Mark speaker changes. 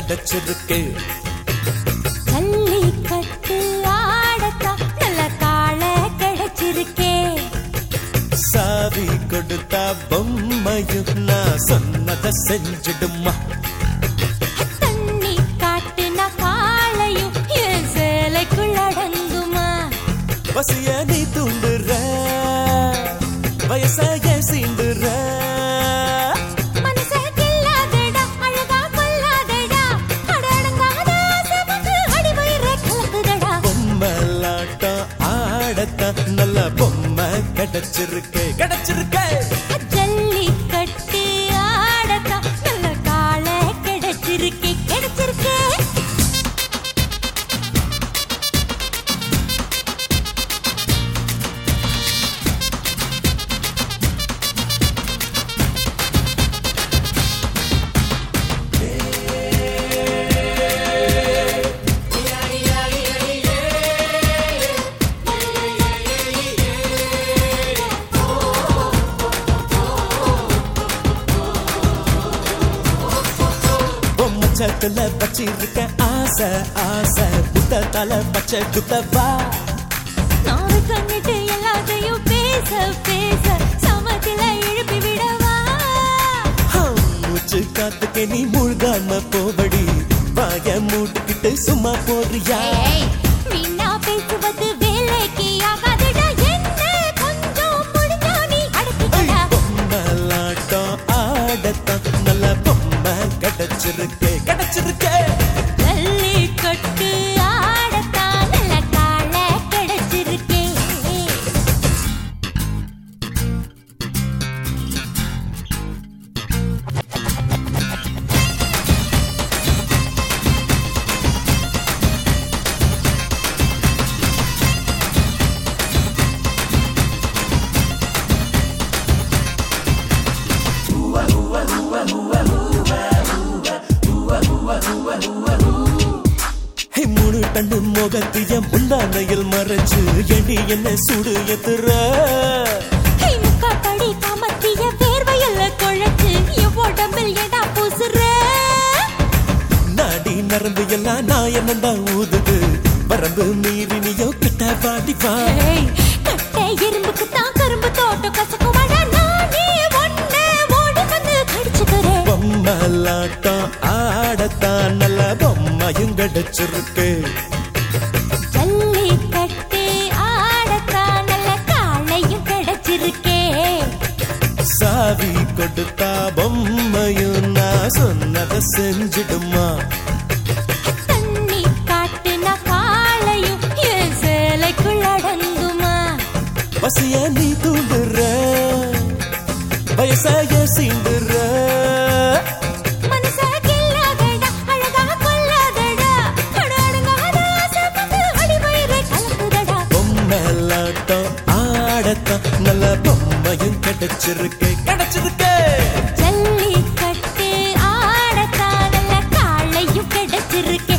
Speaker 1: கிடைச்சிருக்கு
Speaker 2: ஜல்லிக்கட்டு ஆடத்தான் நல்ல காள கிடைச்சிருக்கே
Speaker 1: சாவி கொடுத்தா பொம்மையும் நான் சொன்னதை செஞ்சிடுமா
Speaker 2: தண்ணி காட்டுனா காளையும் என் சேலைக்குள் அடங்குமா
Speaker 1: பசிய நீ தூண்டுற வயசாய சீண்டுற
Speaker 2: மனசே கில்லாதடா, அழகா கொல்லாதடா. அடடங்காத ஆசை வந்து அடிவயிறை கலக்குதடா.
Speaker 1: பொம்மலாட்டம் ஆடத்தான் நல்ல பொம்மை கிடைச்சிருக்கு கிடைச்சிருக்கு
Speaker 2: ஜல்லிக்கட்டு ஆடத்தான் நல்ல காளை கிடைச்சிருக்கே, கிடைச்சிருக்கே.
Speaker 1: பொம்மச்சத்துல வச்சிருக்க ஆசை ஆசை புத்த தலை பச்சை குத்தவா
Speaker 2: நாவு கண்ணிட்டு எல்லாத்தையும் பேச பேச சமத்தில எழுப்பி விடவா
Speaker 1: ஹம், மூச்சு காத்துக்கு நீ மூழ்காம போவடி வாய மூடிக்கிட்டு சும்மா போறியா
Speaker 2: ஏய், வீணா பேசுவது வேலைக்கு ஆகாதுடா. என்ன கொஞ்சம் முடிஞ்சா நீ அடக்கிக்கடா.
Speaker 1: பொம்மலாட்டம் ஆடத்தான் நல்ல பொம்மை கிடைச்சிருக்கு கிடைச்சிருக்கு
Speaker 2: ஜல்லிக்கட்டு ஆடத்தான் நல்ல காளை கிடைச்சிருக்கே.
Speaker 1: ஹே, மூணு டன்னு முகத்திய முந்தானையில் மறைச்சு எடி என்ன சுடு எத்துற
Speaker 2: ஹே, முக்காப்படி காமத்திய வேர்வையில குழைச்சு என் உடம்பில் எடா பூசுற
Speaker 1: நாடி நரம்பு எல்லாம் நான் என்னதான் ஊதுது வரம்பு மீறி நீயோ கிட்ட பாடி வா
Speaker 2: ஏய், கட்டை எறும்புக்கு தான் கரும்பு தோட்டம் கசக்குவாடா நானே ஒண்ணு ஓடி வந்து கடிச்சுக்கிறேன்
Speaker 1: பொம்மலாட்டம் ஆடத்தான் நல்ல பொம்மையும் கிடைச்சிருக்கு
Speaker 2: ஜல்லிக்கட்டு ஆடத்தான் நல்ல காளையும் கிடைச்சிருக்கே
Speaker 1: சாவி கொடுத்தா பொம்மையும் நான் சொன்னதை செஞ்சிடுமா
Speaker 2: தண்ணி காட்டுனா காளையும் என் சேலைக்குள் அடங்குமா
Speaker 1: பசிய நீ தூண்டுற வயசாய சீண்டுற
Speaker 2: மனச கில்லாதடா, அழகா கொல்லாதடா. அடடங்காத ஆசை வந்து அடிவயிறை கலக்குதடா.
Speaker 1: பொம்மலாட்டம் ஆடத்தான் நல்ல பொம்மையும் கிடைச்சிருக்கு கிடைச்சிருக்கு
Speaker 2: ஜல்லிக்கட்டு ஆடத்தான் நல்ல காளையும் கிடைச்சிருக்கே